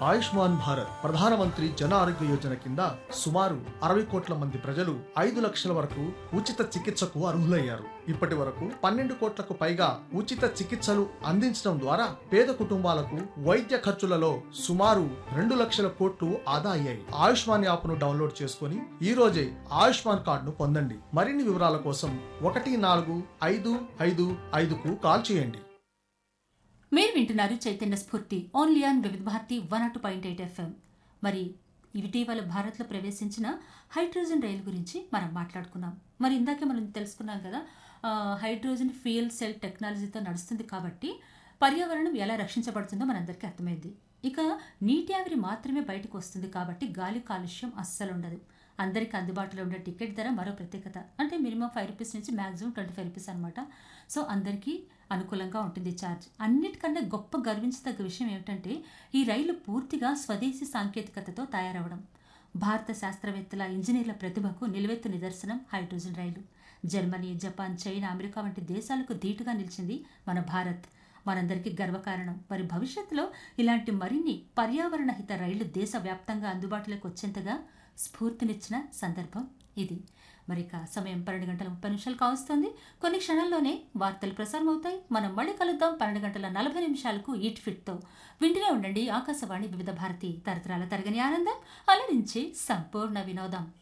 ఆయుష్మాన్ భారత్ ప్రధానమంత్రి జన ఆరోగ్య యోజన కింద సుమారు అరవై కోట్ల మంది ప్రజలు ఐదు లక్షల వరకు ఉచిత చికిత్సకు అర్హులయ్యారు ఇప్పటి వరకు పన్నెండు కోట్లకు పైగా ఉచిత చికిత్సలు అందించడం ద్వారా పేద కుటుంబాలకు వైద్య ఖర్చులలో సుమారు రెండు లక్షల కోట్లు ఆదా అయ్యాయి ఆయుష్మాన్ యాప్ను డౌన్లోడ్ చేసుకుని ఈ రోజే ఆయుష్మాన్ కార్డును పొందండి మరిన్ని వివరాల కోసం ఒకటి నాలుగు ఐదు ఐదు ఐదుకు కాల్ చేయండి మీరు వింటున్నారు చైతన్య స్ఫూర్తి only on Vividh Bharati one అటు పాయింట్ ఎయిట్ ఎఫ్ఎం మరి ఇటీవల భారత్లో ప్రవేశించిన హైడ్రోజన్ రైలు గురించి మనం మాట్లాడుకున్నాం మరి ఇందాకే మనం తెలుసుకున్నాం కదా ఆ, హైడ్రోజన్ ఫ్యూయల్ సెల్ టెక్నాలజీతో నడుస్తుంది కాబట్టి పర్యావరణం ఎలా రక్షించబడుతుందో మనందరికీ అర్థమైంది ఇక నీటి ఆవిరి మాత్రమే బయటకు వస్తుంది కాబట్టి గాలి కాలుష్యం అస్సలు ఉండదు అందరికీ అందుబాటులో ఉండే టికెట్ ధర మరో ప్రత్యేకత అంటే మినిమం ఫైవ్ రూపీస్ నుంచి మాక్సిమం ట్వంటీ ఫైవ్ రూపీస్ అనమాట సో అందరికీ అనుకూలంగా ఉంటుంది ఛార్జ్ అన్నిటికన్నా గొప్ప గర్వించదగ్గ విషయం ఏమిటంటే ఈ రైలు పూర్తిగా స్వదేశీ సాంకేతికతతో తయారవడం భారత శాస్త్రవేత్తల ఇంజనీర్ల ప్రతిభకు నిలువెత్తు నిదర్శనం హైడ్రోజన్ రైలు జర్మనీ జపాన్ చైనా అమెరికా వంటి దేశాలకు ధీటుగా నిలిచింది మన భారత్ మనందరికీ గర్వకారణం మరి భవిష్యత్తులో ఇలాంటి మరిన్ని పర్యావరణ హిత రైళ్లు దేశవ్యాప్తంగా అందుబాటులోకి వచ్చేంతగా స్ఫూర్తినిచ్చిన సందర్భం ఇది మరి ఇక సమయం పన్నెండు గంటల ముప్పై నిమిషాలు కావస్తుంది కొన్ని క్షణాల్లోనే వార్తలు ప్రసారం అవుతాయి మనం మళ్ళీ కలుద్దాం పన్నెండు గంటల నలభై నిమిషాలకు ఈట్ ఫిట్తో వింటూనే ఉండండి ఆకాశవాణి వివిధ భారతి తరతరాల తరగని ఆనందం అలరించి సంపూర్ణ వినోదం